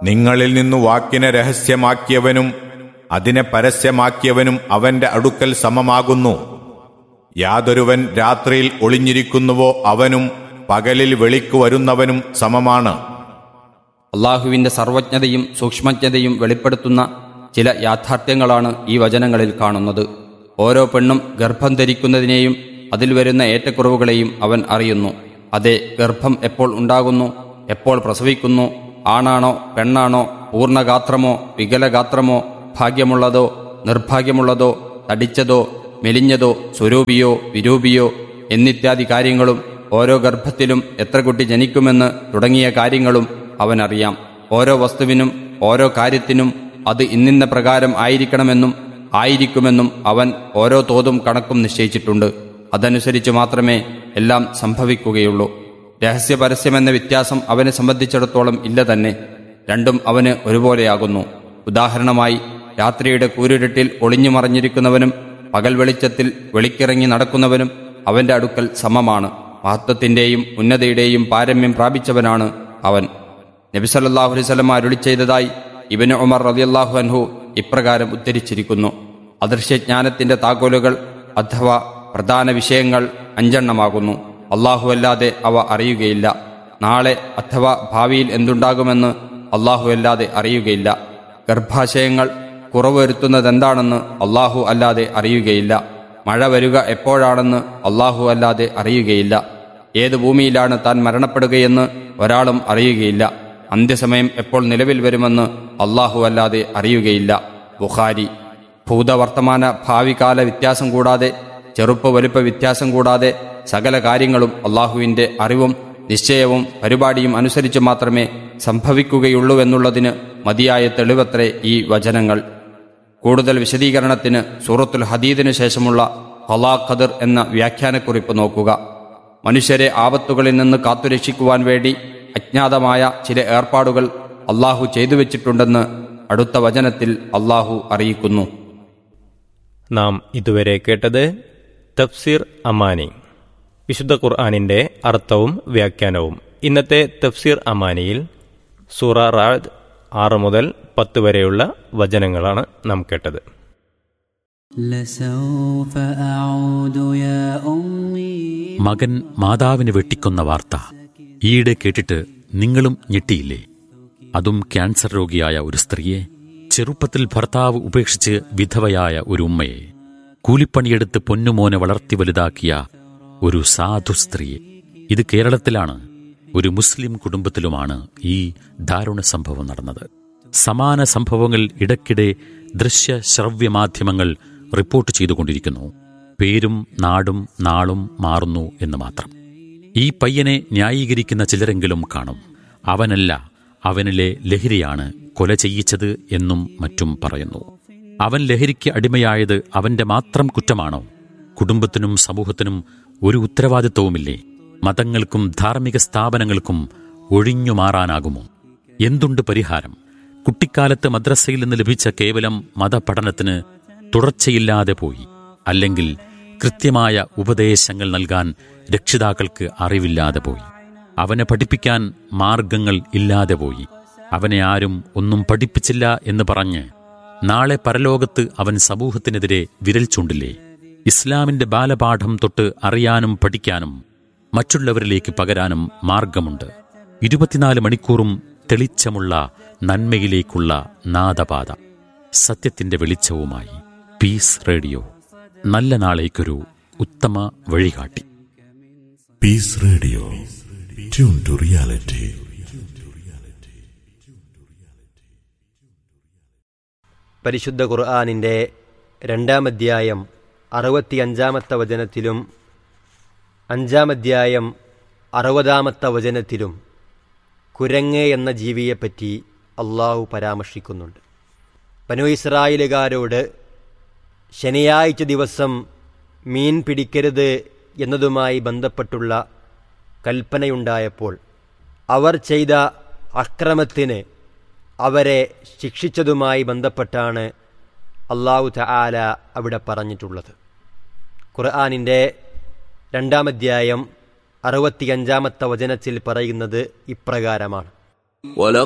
നിങ്ങളിൽ നിന്നു വാക്കിനെ രഹസ്യമാക്കിയവനും അതിനെ പരസ്യമാക്കിയവനും അവന്റെ അടുക്കൽ സമമാകുന്നു യാതൊരുവൻ രാത്രിയിൽ ഒളിഞ്ഞിരിക്കുന്നുവോ അവനും പകലിൽ വെളിക്കു വരുന്നവനും സമമാണ് അള്ളാഹുവിന്റെ സർവജ്ഞതയും സൂക്ഷ്മജ്ഞതയും വെളിപ്പെടുത്തുന്ന ചില യാഥാർത്ഥ്യങ്ങളാണ് ഈ വചനങ്ങളിൽ കാണുന്നത് ഓരോ പെണ്ണും ഗർഭം ധരിക്കുന്നതിനെയും അതിൽ വരുന്ന ഏറ്റക്കുറവുകളെയും അവൻ അറിയുന്നു അതെ ഗർഭം എപ്പോൾ ഉണ്ടാകുന്നു എപ്പോൾ പ്രസവിക്കുന്നു ആണാണോ പെണ്ണാണോ പൂർണ്ണഗാത്രമോ വികലഗാത്രമോ ഭാഗ്യമുള്ളതോ നിർഭാഗ്യമുള്ളതോ തടിച്ചതോ മെലിഞ്ഞതോ സ്വരൂപിയോ വിരൂപിയോ എന്നിത്യാദി കാര്യങ്ങളും ഓരോ ഗർഭത്തിലും എത്ര കുട്ടി ജനിക്കുമെന്ന് തുടങ്ങിയ കാര്യങ്ങളും അവനറിയാം ഓരോ വസ്തുവിനും ഓരോ കാര്യത്തിനും അത് ഇന്നിന്ന പ്രകാരം ആയിരിക്കണമെന്നും ആയിരിക്കുമെന്നും അവൻ ഓരോ തോതും കണക്കും നിശ്ചയിച്ചിട്ടുണ്ട് അതനുസരിച്ച് മാത്രമേ എല്ലാം സംഭവിക്കുകയുള്ളൂ രഹസ്യ പരസ്യമെന്ന വ്യത്യാസം അവനെ സംബന്ധിച്ചിടത്തോളം ഇല്ല തന്നെ രണ്ടും അവന് ഒരുപോലെയാകുന്നു ഉദാഹരണമായി രാത്രിയുടെ കൂരിരുട്ടിൽ ഒളിഞ്ഞു മറഞ്ഞിരിക്കുന്നവനും പകൽ വെളിച്ചത്തിൽ വെളിക്കിറങ്ങി നടക്കുന്നവനും അവന്റെ അടുക്കൽ സമമാണ് മഹത്വത്തിന്റെയും ഉന്നതയുടെയും പാരമ്യം പ്രാപിച്ചവനാണ് അവൻ നബിസല്ലാഹു അലൈവല്ലം അരുളി ചെയ്തതായി ഇബന് ഉമർ റതിയല്ലാഹു അൻഹു ഇപ്രകാരം ഉദ്ധരിച്ചിരിക്കുന്നു അദൃശ്യജ്ഞാനത്തിന്റെ താക്കോലുകൾ അഥവാ പ്രധാന വിഷയങ്ങൾ അഞ്ചെണ്ണമാകുന്നു അള്ളാഹു അല്ലാതെ അവ അറിയുകയില്ല നാളെ അഥവാ ഭാവിയിൽ എന്തുണ്ടാകുമെന്ന് അള്ളാഹു അല്ലാതെ അറിയുകയില്ല ഗർഭാശയങ്ങൾ കുറവ് വരുത്തുന്നതെന്താണെന്ന് അള്ളാഹു അല്ലാതെ അറിയുകയില്ല മഴ വരിക എപ്പോഴാണെന്ന് അള്ളാഹു അല്ലാതെ അറിയുകയില്ല ഏത് ഭൂമിയിലാണ് താൻ മരണപ്പെടുകയെന്ന് ഒരാളും അറിയുകയില്ല അന്ത്യസമയം എപ്പോൾ നിലവിൽ വരുമെന്ന് അള്ളാഹു അല്ലാതെ അറിയുകയില്ല ബുഖാരി ഭൂതവർത്തമാന ഭാവികാല വ്യത്യാസം കൂടാതെ ചെറുപ്പ വലുപ്പ വ്യത്യാസം കൂടാതെ സകല കാര്യങ്ങളും അള്ളാഹുവിന്റെ അറിവും നിശ്ചയവും പരിപാടിയും അനുസരിച്ച് മാത്രമേ സംഭവിക്കുകയുള്ളൂവെന്നുള്ളതിന് മതിയായ തെളിവത്രേ ഈ വചനങ്ങൾ കൂടുതൽ വിശദീകരണത്തിന് സൂറത്തുൽ ഹദീദിനു ശേഷമുള്ള ഹലാ ഖദർ എന്ന വ്യാഖ്യാനക്കുറിപ്പ് നോക്കുക മനുഷ്യരെ ആപത്തുകളിൽ നിന്ന് കാത്തുരക്ഷിക്കുവാൻ വേണ്ടി അജ്ഞാതമായ ചില ഏർപ്പാടുകൾ അള്ളാഹു ചെയ്തു വെച്ചിട്ടുണ്ടെന്ന് അടുത്ത വചനത്തിൽ അള്ളാഹു അറിയിക്കുന്നു നാം ഇതുവരെ കേട്ടത് തഫ്സീർ അമാനി വിശുദ്ധ ഖുർആാനിൻ്റെ അർത്ഥവും വ്യാഖ്യാനവും ഇന്നത്തെ തഫ്സീർ അമാനിയിൽ സൂറ റാദ് ആറ് മുതൽ പത്ത് വരെയുള്ള വചനങ്ങളാണ് നാം കേട്ടത് لسوف أعود يا أمي മകൻ മാതാവിനെ വെട്ടിക്കൊന്ന വാർത്ത ഈയിടെ കേട്ടിട്ട് നിങ്ങളും ഞെട്ടിയില്ലേ അതും ക്യാൻസർ രോഗിയായ ഒരു സ്ത്രീയെ ചെറുപ്പത്തിൽ ഭർത്താവ് ഉപേക്ഷിച്ച് വിധവയായ ഒരു ഉമ്മയെ കൂലിപ്പണിയെടുത്ത് പൊന്നുമോനെ വളർത്തി വലുതാക്കിയ ഒരു സാധു സ്ത്രീയെ ഇത് കേരളത്തിലാണ് ഒരു മുസ്ലിം കുടുംബത്തിലുമാണ് ഈ ദാരുണ സംഭവം നടന്നത് സമാന സംഭവങ്ങൾ ഇടയ്ക്കിടെ ദൃശ്യ ശ്രവ്യ മാധ്യമങ്ങൾ റിപ്പോർട്ട് ചെയ്തുകൊണ്ടിരിക്കുന്നു പേരും നാടും നാളും മാറുന്നു എന്ന് മാത്രം ഈ പയ്യനെ ന്യായീകരിക്കുന്ന ചിലരെങ്കിലും കാണും അവനല്ല അവനിലെ ലഹരിയാണ് കൊല ചെയ്യിച്ചത് എന്നും മറ്റും പറയുന്നു അവൻ ലഹരിക്ക് അടിമയായത് അവന്റെ മാത്രം കുറ്റമാണോ കുടുംബത്തിനും സമൂഹത്തിനും ഒരു ഉത്തരവാദിത്വവുമില്ലേ മതങ്ങൾക്കും ധാർമ്മിക സ്ഥാപനങ്ങൾക്കും ഒഴിഞ്ഞു മാറാനാകുമോ എന്തുണ്ട് പരിഹാരം കുട്ടിക്കാലത്ത് മദ്രസയിൽ നിന്ന് ലഭിച്ച കേവലം മതപഠനത്തിന് തുടർച്ചയില്ലാതെ പോയി അല്ലെങ്കിൽ കൃത്യമായ ഉപദേശങ്ങൾ നൽകാൻ രക്ഷിതാക്കൾക്ക് അറിവില്ലാതെ പോയി അവനെ പഠിപ്പിക്കാൻ മാർഗങ്ങൾ ഇല്ലാതെ പോയി അവനെ ആരും ഒന്നും പഠിപ്പിച്ചില്ല എന്ന് പറഞ്ഞ് നാളെ പരലോകത്ത് അവൻ സമൂഹത്തിനെതിരെ വിരൽ ചൂണ്ടില്ലേ ഇസ്ലാമിന്റെ ബാലപാഠം തൊട്ട് അറിയാനും പഠിക്കാനും മറ്റുള്ളവരിലേക്ക് പകരാനും മാർഗമുണ്ട് ഇരുപത്തിനാല് മണിക്കൂറും തെളിച്ചമുള്ള നന്മയിലേക്കുള്ള നാദപാത സത്യത്തിന്റെ വെളിച്ചവുമായി പീസ് റേഡിയോ നല്ല നാളേക്കൊരു ഉത്തമ വഴികാട്ടി Peace Radio. Tune to reality. പരിശുദ്ധ ഖുർആാനിൻ്റെ രണ്ടാം അധ്യായം അറുപത്തിയഞ്ചാമത്തെ വചനത്തിലും അഞ്ചാം അധ്യായം അറുപതാമത്തെ വചനത്തിലും കുരങ്ങ് എന്ന ജീവിയെപ്പറ്റി അള്ളാഹു പരാമർശിക്കുന്നുണ്ട് ബനു ഇസ്രായേലുകാരോട് ശനിയാഴ്ച ദിവസം മീൻ പിടിക്കരുത് എന്നതുമായി ബന്ധപ്പെട്ടുള്ള കൽപ്പനയുണ്ടായപ്പോൾ അവർ ചെയ്ത അക്രമത്തിന് അവരെ ശിക്ഷിച്ചതുമായി ബന്ധപ്പെട്ടാണ് അള്ളാഹു തആല അവിടെ പറഞ്ഞിട്ടുള്ളത് ഖുർആാനിൻ്റെ രണ്ടാമധ്യായം അറുപത്തിയഞ്ചാമത്തെ വചനത്തിൽ പറയുന്നത് ഇപ്രകാരമാണ്